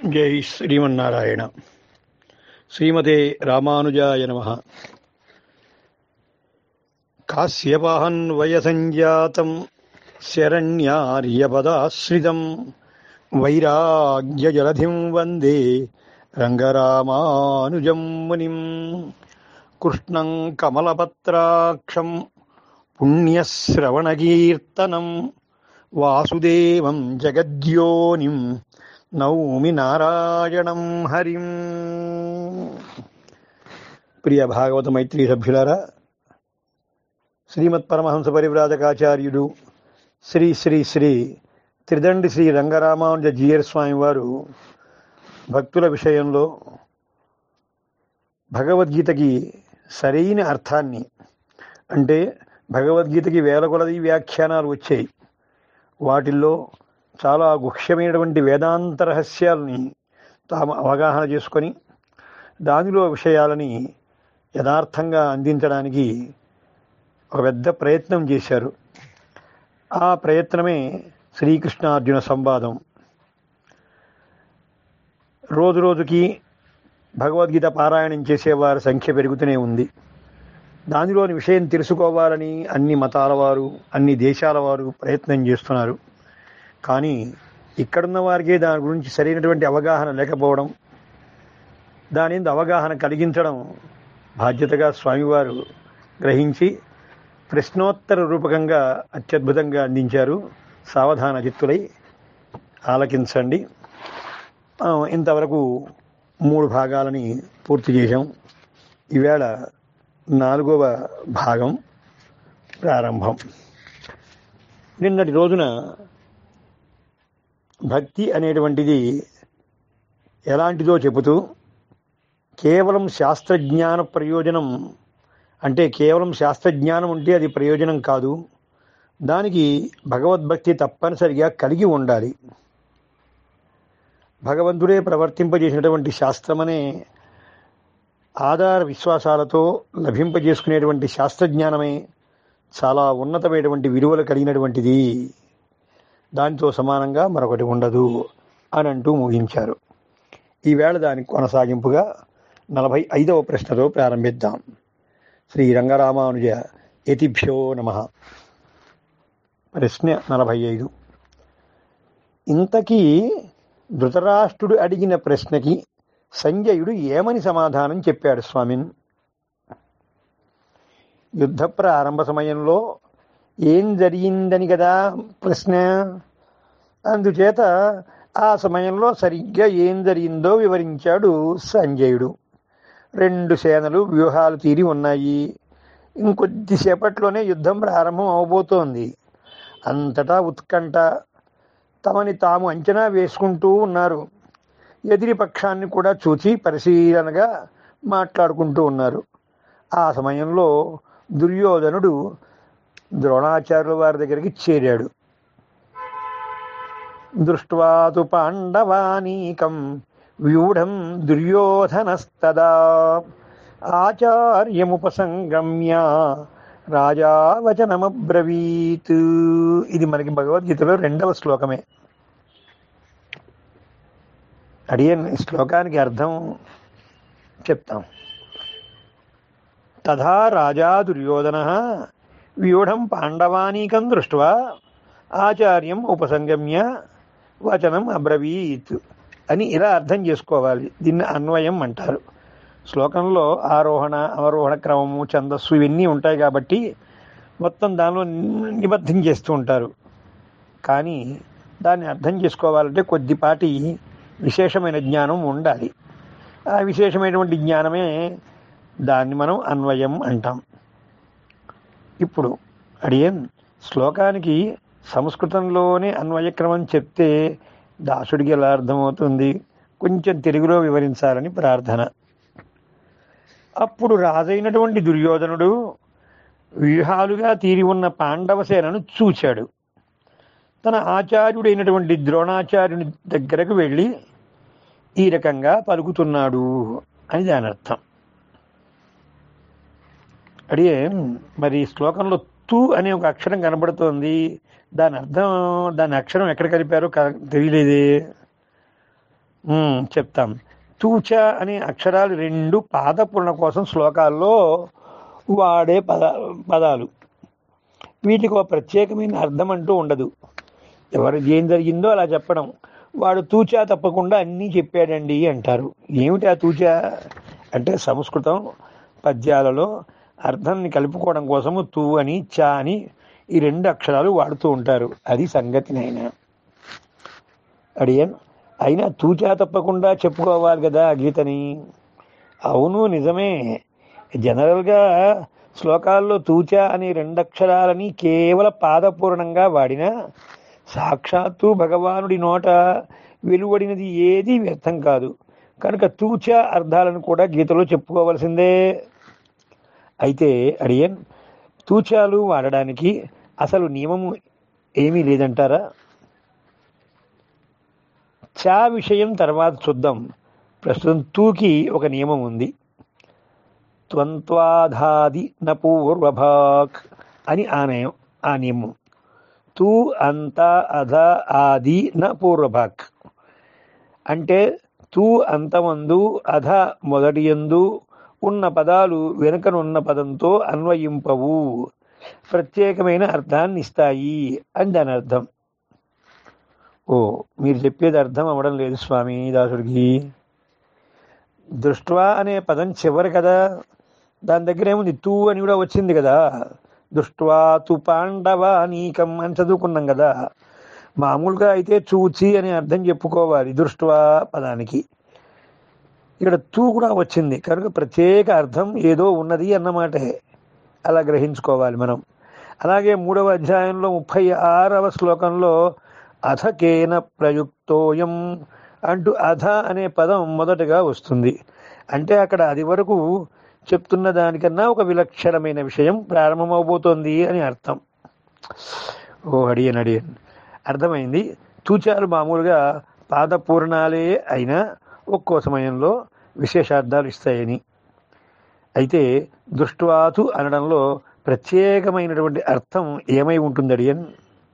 జై శ్రీమన్నారాయణ శ్రీమతే రామానుజాయ నమ కాశ్యపాహన్వయసంజాతం శరణ్యార్యపదాశ్రితం వైరాగ్యజలధిం వందే రంగరామానుజం మునిం కృష్ణం కమలపత్రాక్షం పుణ్యశ్రవణకీర్తనం వాసుదేవం జగద్యోనిం నౌమి నారాయణం హరిం ప్రియ భాగవత మైత్రి సభ్యులారా శ్రీమత్ పరమహంస పరివ్రాజకాచార్యుడు శ్రీ శ్రీ శ్రీ త్రిదండి శ్రీ రంగరామానుజ జీయర్ స్వామి వారు భక్తుల విషయంలో భగవద్గీతకి సరైన అర్థాన్ని అంటే భగవద్గీతకి వేల కొలది వ్యాఖ్యానాలు వచ్చాయి వాటిల్లో చాలా గుహ్యమైనటువంటి వేదాంత రహస్యాలని తాము అవగాహన చేసుకొని దానిలో విషయాలని యథార్థంగా అందించడానికి ఒక పెద్ద ప్రయత్నం చేశారు ఆ ప్రయత్నమే శ్రీకృష్ణార్జున సంవాదం రోజు రోజుకి భగవద్గీత పారాయణం చేసేవారి సంఖ్య పెరుగుతూనే ఉంది దానిలోని విషయం తెలుసుకోవాలని అన్ని మతాల వారు అన్ని దేశాల వారు ప్రయత్నం చేస్తున్నారు కానీ ఇక్కడున్న వారికి దాని గురించి సరైనటువంటి అవగాహన లేకపోవడం దాని మీద అవగాహన కలిగించడం బాధ్యతగా స్వామివారు గ్రహించి ప్రశ్నోత్తర రూపకంగా అత్యద్భుతంగా అందించారు సావధాన చిత్తులై ఆలకించండి ఆ, ఇంతవరకు మూడు భాగాలని పూర్తి చేశాం ఈవేళ నాలుగవ భాగం ప్రారంభం నిన్నటి రోజున భక్తి అనేటువంటిది ఎలాంటిదో చెబుతూ కేవలం శాస్త్రజ్ఞాన ప్రయోజనం అంటే కేవలం శాస్త్రజ్ఞానం ఉంటే అది ప్రయోజనం కాదు దానికి భగవద్భక్తి తప్పనిసరిగా కలిగి ఉండాలి భగవంతుడే ప్రవర్తింపజేసినటువంటి శాస్త్రమనే ఆధార విశ్వాసాలతో లభింపజేసుకునేటువంటి శాస్త్రజ్ఞానమే చాలా ఉన్నతమైనటువంటి విలువలు కలిగినటువంటిది దానితో సమానంగా మరొకటి ఉండదు అని అంటూ ముగించారు ఈవేళ దానికి కొనసాగింపుగా నలభై ఐదవ ప్రశ్నతో ప్రారంభిద్దాం శ్రీ రంగరామానుజ యతిభ్యో నమ ప్రశ్న నలభై ఐదు ఇంతకీ ధృతరాష్ట్రుడు అడిగిన ప్రశ్నకి సంజయుడు ఏమని సమాధానం చెప్పాడు స్వామిన్ యుద్ధ ప్రారంభ సమయంలో ఏం జరిగిందని కదా ప్రశ్న అందుచేత ఆ సమయంలో సరిగ్గా ఏం జరిగిందో వివరించాడు సంజయుడు రెండు సేనలు వ్యూహాలు తీరి ఉన్నాయి ఇంకొద్దిసేపట్లోనే యుద్ధం ప్రారంభం అవబోతోంది అంతటా ఉత్కంఠ తమని తాము అంచనా వేసుకుంటూ ఉన్నారు ఎదిరి పక్షాన్ని కూడా చూచి పరిశీలనగా మాట్లాడుకుంటూ ఉన్నారు ఆ సమయంలో దుర్యోధనుడు ద్రోణాచార్యుల వారి దగ్గరికి చేరాడు దృష్ట్వాతు పాండవానీకం వ్యూఢం దుర్యోధనస్తదా ఆచార్యముపసంగమ్య రాజా వచనమబ్రవీత్ ఇది మనకి భగవద్గీతలో రెండవ శ్లోకమే అడియన్ ఈ శ్లోకానికి అర్థం చెప్తాం తథా రాజా దుర్యోధన వ్యూఢం పాండవానీకం దృష్ట్వా ఆచార్యం ఉపసంగమ్య వచనం అబ్రవీత్ అని ఇలా అర్థం చేసుకోవాలి దీన్ని అన్వయం అంటారు శ్లోకంలో ఆరోహణ అవరోహణ క్రమము ఛందస్సు ఇవన్నీ ఉంటాయి కాబట్టి మొత్తం దానిలో నిబద్ధం చేస్తూ ఉంటారు కానీ దాన్ని అర్థం చేసుకోవాలంటే కొద్దిపాటి విశేషమైన జ్ఞానం ఉండాలి ఆ విశేషమైనటువంటి జ్ఞానమే దాన్ని మనం అన్వయం అంటాం ఇప్పుడు అడియన్ శ్లోకానికి సంస్కృతంలోనే అన్వయక్రమం చెప్తే దాసుడికి ఎలా అర్థమవుతుంది కొంచెం తెలుగులో వివరించాలని ప్రార్థన అప్పుడు రాజైనటువంటి దుర్యోధనుడు వ్యూహాలుగా తీరి ఉన్న పాండవ సేనను చూచాడు తన ఆచార్యుడైనటువంటి ద్రోణాచార్యుని దగ్గరకు వెళ్ళి ఈ రకంగా పలుకుతున్నాడు అని దాని అర్థం అడిగే మరి ఈ శ్లోకంలో తు అనే ఒక అక్షరం కనబడుతోంది దాని అర్థం దాని అక్షరం ఎక్కడ కలిపారో క- తెలియలేదే ఉమ్, చెప్తాం తూచ అనే అక్షరాలు రెండు పాదపూర్ణ కోసం శ్లోకాల్లో వాడే పద పదాలు వీటికి ఒక ప్రత్యేకమైన అర్థం అంటూ ఉండదు ఎవరు ఏం జరిగిందో అలా చెప్పడం వాడు తూచా తప్పకుండా అన్నీ చెప్పాడండి అంటారు ఏమిటి ఆ తూచా అంటే సంస్కృతం పద్యాలలో అర్థాన్ని కలుపుకోవడం కోసము తూ అని చా అని ఈ రెండు అక్షరాలు వాడుతూ ఉంటారు అది సంగతి నాయన అడియన్ అయినా తూచా తప్పకుండా చెప్పుకోవాలి కదా ఆ గీతని అవును నిజమే జనరల్గా శ్లోకాల్లో తూచా అనే రెండక్షరాలని కేవల పాదపూర్ణంగా వాడినా సాక్షాత్తు భగవానుడి నోట వెలువడినది ఏది వ్యర్థం కాదు కనుక తూచా అర్థాలను కూడా గీతలో చెప్పుకోవలసిందే అయితే అడియన్ తూచాలు వాడడానికి అసలు నియమము ఏమీ లేదంటారా చా విషయం తర్వాత చూద్దాం ప్రస్తుతం తూకి ఒక నియమం ఉంది త్వంత్వాధాది న పూర్వభాక్ అని ఆ నయం ఆ నియమం తూ అంత అధ ఆది న పూర్వభాక్ అంటే తూ అంతమందు అధ మొదటి యందు ఉన్న పదాలు వెనుకనున్న పదంతో అన్వయింపవు ప్రత్యేకమైన అర్థాన్ని ఇస్తాయి అని దాని అర్థం ఓ మీరు చెప్పేది అర్థం అవ్వడం లేదు స్వామి దాసుడికి దృష్ట్వా అనే పదం చివరి కదా దాని దగ్గర ఏముంది తూ అని కూడా వచ్చింది కదా దృష్ట్వా తు పాండవ నీకం అని చదువుకున్నాం కదా మామూలుగా అయితే చూచి అని అర్థం చెప్పుకోవాలి దృష్ట్వా పదానికి ఇక్కడ తూ కూడా వచ్చింది కనుక ప్రత్యేక అర్థం ఏదో ఉన్నది అన్నమాటే అలా గ్రహించుకోవాలి మనం అలాగే మూడవ అధ్యాయంలో ముప్పై ఆరవ శ్లోకంలో అథకేన ప్రయుక్తోయం అంటూ అధ అనే పదం మొదటగా వస్తుంది అంటే అక్కడ అది వరకు చెప్తున్న దానికన్నా ఒక విలక్షణమైన విషయం ప్రారంభమవబోతోంది అని అర్థం ఓ అడియన్ అడియన్ అర్థమైంది తూచాలు మామూలుగా పాదపూర్ణాలే అయినా ఒక్కో సమయంలో విశేషార్థాలు ఇస్తాయని అయితే దృష్ట్వాతు అనడంలో ప్రత్యేకమైనటువంటి అర్థం ఏమై ఉంటుంది అడియన్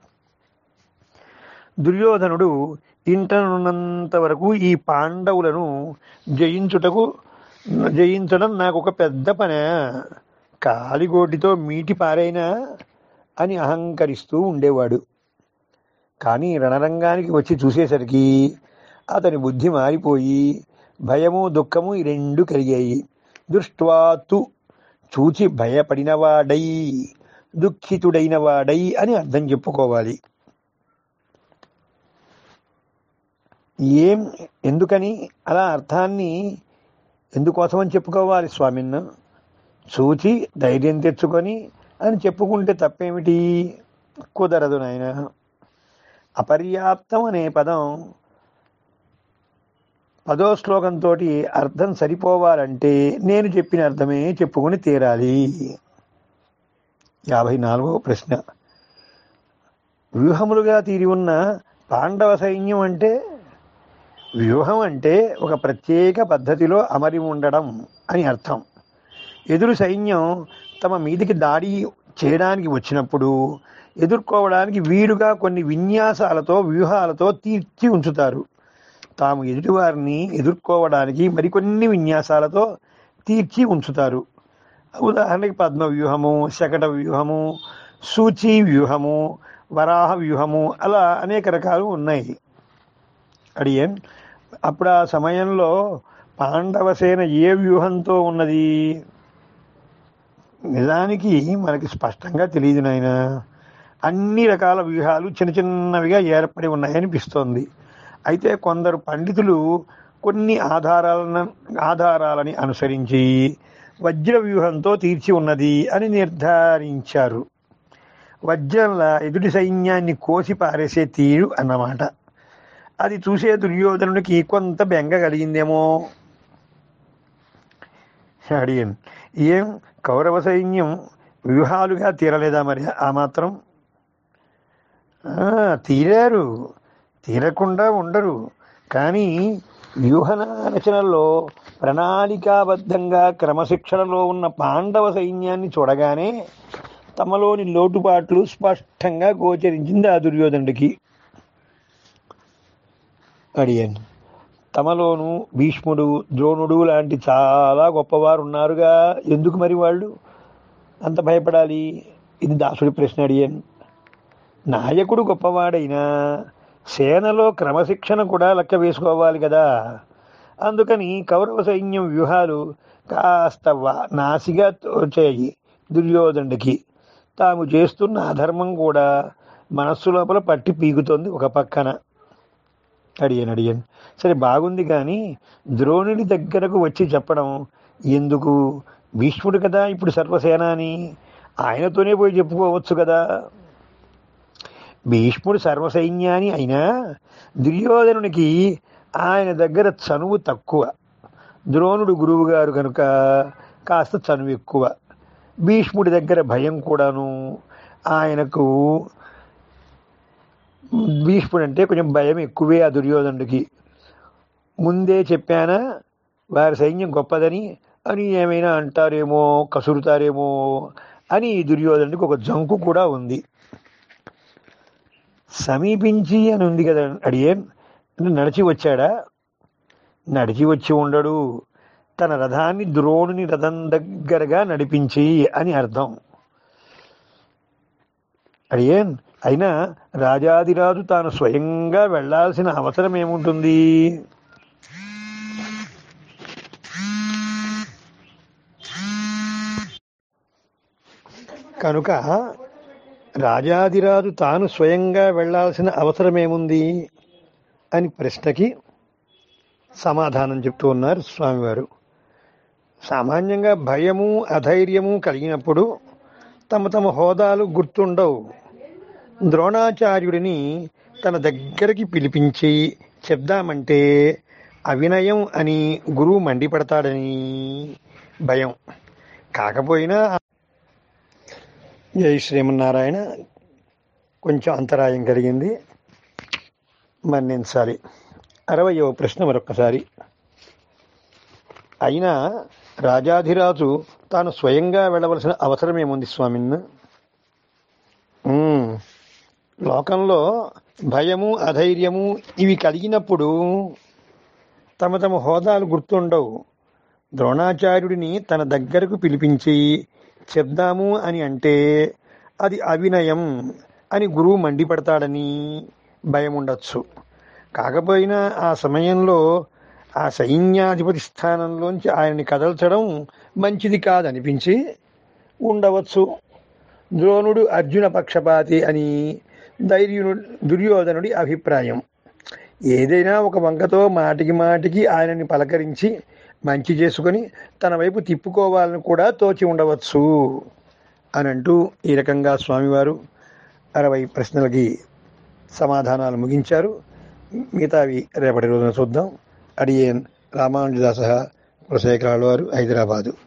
దుర్యోధనుడు ఇంటనున్నంత వరకు ఈ పాండవులను జయించుటకు జయించడం నాకు ఒక పెద్ద పనే కాలిగోటితో మీటి పారైనా అని అహంకరిస్తూ ఉండేవాడు కానీ రణరంగానికి వచ్చి చూసేసరికి అతని బుద్ధి మారిపోయి భయము దుఃఖము ఈ రెండు కలిగాయి దృష్ట్వాతు చూచి భయపడినవాడై దుఃఖితుడైన వాడై అని అర్థం చెప్పుకోవాలి ఏం ఎందుకని అలా అర్థాన్ని ఎందుకోసమని చెప్పుకోవాలి స్వామిన్న చూచి ధైర్యం తెచ్చుకొని అని చెప్పుకుంటే తప్పేమిటి కుదరదు నాయన అపర్యాప్తం అనే పదం పదో శ్లోకంతో అర్థం సరిపోవాలంటే నేను చెప్పిన అర్థమే చెప్పుకొని తీరాలి యాభై నాలుగవ ప్రశ్న వ్యూహములుగా తీరి ఉన్న పాండవ సైన్యం అంటే వ్యూహం అంటే ఒక ప్రత్యేక పద్ధతిలో అమరి ఉండడం అని అర్థం ఎదురు సైన్యం తమ మీదికి దాడి చేయడానికి వచ్చినప్పుడు ఎదుర్కోవడానికి వీలుగా కొన్ని విన్యాసాలతో వ్యూహాలతో తీర్చి ఉంచుతారు తాము ఎదుటివారిని ఎదుర్కోవడానికి మరికొన్ని విన్యాసాలతో తీర్చి ఉంచుతారు ఉదాహరణకి పద్మ వ్యూహము శకట వ్యూహము సూచి వ్యూహము వరాహ వ్యూహము అలా అనేక రకాలు ఉన్నాయి అడియన్ అప్పుడు ఆ సమయంలో పాండవ సేన ఏ వ్యూహంతో ఉన్నది నిజానికి మనకి స్పష్టంగా తెలియదు నాయన అన్ని రకాల వ్యూహాలు చిన్న చిన్నవిగా ఏర్పడి ఉన్నాయనిపిస్తోంది అయితే కొందరు పండితులు కొన్ని ఆధారాలను ఆధారాలని అనుసరించి వజ్ర వ్యూహంతో తీర్చి ఉన్నది అని నిర్ధారించారు వజ్రంలా ఎదుటి సైన్యాన్ని కోసి పారేసే తీరు అన్నమాట అది చూసే దుర్యోధనుడికి కొంత బెంగ కలిగిందేమో అడియన్ ఏం కౌరవ సైన్యం వ్యూహాలుగా తీరలేదా మరి ఆ మాత్రం ఆ, తీరారు తీరకుండా ఉండరు కానీ వ్యూహన రచనలో ప్రణాళికాబద్ధంగా క్రమశిక్షణలో ఉన్న పాండవ సైన్యాన్ని చూడగానే తమలోని లోటుపాట్లు స్పష్టంగా గోచరించింది ఆ దుర్యోధనుడికి అడిగాను తమలోను భీష్ముడు ద్రోణుడు లాంటి చాలా గొప్పవారు ఉన్నారుగా ఎందుకు మరి వాళ్ళు అంత భయపడాలి ఇది దాసుడి ప్రశ్న అడిగాను నాయకుడు గొప్పవాడైనా సేనలో క్రమశిక్షణ కూడా లెక్క వేసుకోవాలి కదా అందుకని కౌరవ సైన్యం వ్యూహాలు కాస్త వా- నాసిగా తోచాయి దుర్యోధనుడికి తాము చేస్తున్న అధర్మం కూడా మనస్సు లోపల పట్టి పీకుతోంది ఒక పక్కన అడిగాను అడిగాను సరే బాగుంది కానీ ద్రోణుడి దగ్గరకు వచ్చి చెప్పడం ఎందుకు భీష్ముడు కదా ఇప్పుడు సర్వసేనాని ఆయనతోనే పోయి చెప్పుకోవచ్చు కదా భీష్ముడు సర్వసైన్యాని అయినా దుర్యోధనునికి ఆయన దగ్గర చనువు తక్కువ ద్రోణుడు గురువు గారు కనుక కాస్త చనువు ఎక్కువ భీష్ముడి దగ్గర భయం కూడాను ఆయనకు భీష్ముడు అంటే కొంచెం భయం ఎక్కువే ఆ దుర్యోధనుడికి ముందే చెప్పానా వారి సైన్యం గొప్పదని అని ఏమైనా అంటారేమో కసురుతారేమో అని ఈ దుర్యోధనుడికి ఒక జంకు కూడా ఉంది సమీపించి అని ఉంది కదా అడిగే నడిచి వచ్చాడా నడిచి వచ్చి ఉండడు తన రథాన్ని ద్రోణుని రథం దగ్గరగా నడిపించి అని అర్థం అడిగేన్ అయినా రాజాదిరాజు తాను స్వయంగా వెళ్ళాల్సిన అవసరం ఏముంటుంది కనుక రాజాదిరాజు తాను స్వయంగా వెళ్ళాల్సిన అవసరం ఏముంది అని ప్రశ్నకి సమాధానం చెప్తూ ఉన్నారు స్వామివారు సామాన్యంగా భయము అధైర్యము కలిగినప్పుడు తమ తమ హోదాలు గుర్తుండవు ద్రోణాచార్యుడిని తన దగ్గరికి పిలిపించి చెప్దామంటే అవినయం అని గురువు మండిపడతాడని భయం కాకపోయినా జై శ్రీమన్నారాయణ కొంచెం అంతరాయం కలిగింది మన్నించాలి అరవయవ ప్రశ్న మరొక్కసారి అయినా రాజాధిరాజు తాను స్వయంగా వెళ్ళవలసిన అవసరం ఏముంది స్వామిన్ ఉమ్, లోకంలో భయము అధైర్యము ఇవి కలిగినప్పుడు తమ తమ హోదాలు గుర్తుండవు ద్రోణాచార్యుడిని తన దగ్గరకు పిలిపించి చెప్దాము అని అంటే అది అవినయం అని గురువు మండిపడతాడని భయం ఉండొచ్చు కాకపోయినా ఆ సమయంలో ఆ సైన్యాధిపతి స్థానంలోంచి ఆయన్ని కదల్చడం మంచిది కాదనిపించి ఉండవచ్చు ద్రోణుడు అర్జున పక్షపాతి అని ధైర్యుడు దుర్యోధనుడి అభిప్రాయం ఏదైనా ఒక వంకతో మాటికి మాటికి ఆయనని పలకరించి మంచి చేసుకొని తన వైపు తిప్పుకోవాలని కూడా తోచి ఉండవచ్చు అని అంటూ ఈ రకంగా స్వామివారు అరవై ప్రశ్నలకి సమాధానాలు ముగించారు మిగతావి రేపటి రోజున చూద్దాం అడియేన్ రామానుజదాస కులశేఖరాలు వారు హైదరాబాదు